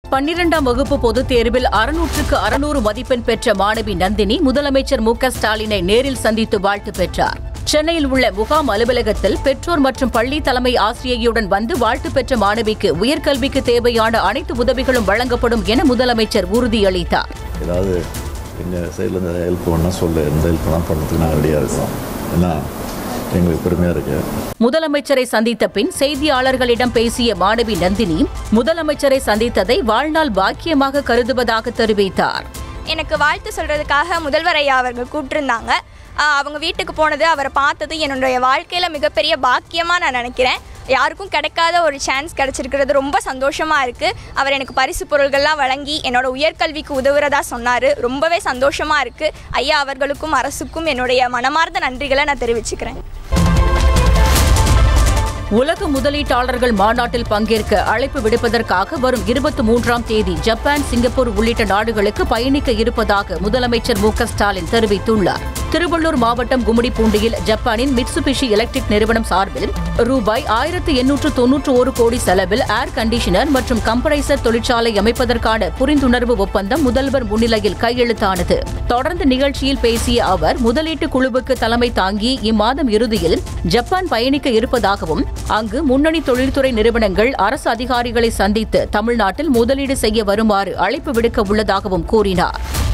பன்னிரண்டாம் வகுப்பு பொதுத் தேர்வில் அறுநூற்றுக்கு அறுநூறு மதிப்பெண் பெற்ற மாணவி நந்தினி முதலமைச்சர் மு க ஸ்டாலினை நேரில் சந்தித்து வாழ்த்து பெற்றார் சென்னையில் உள்ள முகாம் அலுவலகத்தில் பெற்றோர் மற்றும் பள்ளி தலைமை ஆசிரியையுடன் வந்து வாழ்த்து பெற்ற மாணவிக்கு உயர்கல்விக்கு தேவையான அனைத்து உதவிகளும் வழங்கப்படும் என முதலமைச்சர் உறுதியளித்தார் ஏதாவது எங்கள் சைட்லேருந்து ஏதாவது ஹெல்ப் பண்ணால் சொல்லு எந்த ஹெல்ப் பண்ணால் பண்ணுறதுக்கு நாங்கள் ரெடியாக இருக்கோம் ஏன்னா எங்களுக்கு பெருமையாக இருக்குது முதலமைச்சரை சந்தித்த பின் செய்தியாளர்களிடம் பேசிய மாணவி நந்தினி முதலமைச்சரை சந்தித்ததை வாழ்நாள் பாக்கியமாக கருதுவதாக தெரிவித்தார் எனக்கு வாழ்த்து சொல்கிறதுக்காக முதல்வர் ஐயா அவர்கள் கூப்பிட்டுருந்தாங்க ஆஹ் அவங்க வீட்டுக்கு போனது அவரை பார்த்தது என்னுடைய வாழ்க்கையில் மிகப்பெரிய பாக்கியமாக நான் நினைக்கிறேன் யாருக்கும் கிடைக்காத ஒரு சான்ஸ் கிடைச்சிருக்கிறது ரொம்ப சந்தோஷமாக இருக்குது அவர் எனக்கு பரிசு பொருள்கள்லாம் வழங்கி என்னோட உயர்கல்விக்கு உதவுறதா சொன்னார் ரொம்பவே சந்தோஷமாக இருக்குது ஐயா அவர்களுக்கும் அரசுக்கும் என்னுடைய மனமார்ந்த நன்றிகளை நான் தெரிவிச்சுக்கிறேன் உலக முதலீட்டாளர்கள் மாநாட்டில் பங்கேற்க அழைப்பு விடுப்பதற்காக வரும் இருபத்தி மூன்றாம் தேதி ஜப்பான் சிங்கப்பூர் உள்ளிட்ட நாடுகளுக்கு பயணிக்க இருப்பதாக முதலமைச்சர் மு க ஸ்டாலின் தெரிவித்துள்ளார் திருவள்ளூர் மாவட்டம் கும்மிடிப்பூண்டியில் ஜப்பானின் மிட்சுபிஷி எலக்ட்ரிக் நிறுவனம் சார்பில் ரூபாய் ஆயிரத்து எண்ணூற்று தொன்னூற்று ஒரு கோடி செலவில் ஏர் கண்டிஷனர் மற்றும் கம்ப்ரைசர் தொழிற்சாலை அமைப்பதற்கான புரிந்துணர்வு ஒப்பந்தம் முதல்வர் முன்னிலையில் கையெழுத்தானது தொடர்ந்து நிகழ்ச்சியில் பேசிய அவர் முதலீட்டு குழுவுக்கு தலைமை தாங்கி இம்மாதம் இறுதியில் ஜப்பான் பயணிக்க இருப்பதாகவும் அங்கு முன்னணி தொழில்துறை நிறுவனங்கள் அரசு அதிகாரிகளை சந்தித்து தமிழ்நாட்டில் முதலீடு செய்ய வருமாறு அழைப்பு விடுக்க உள்ளதாகவும் கூறினார்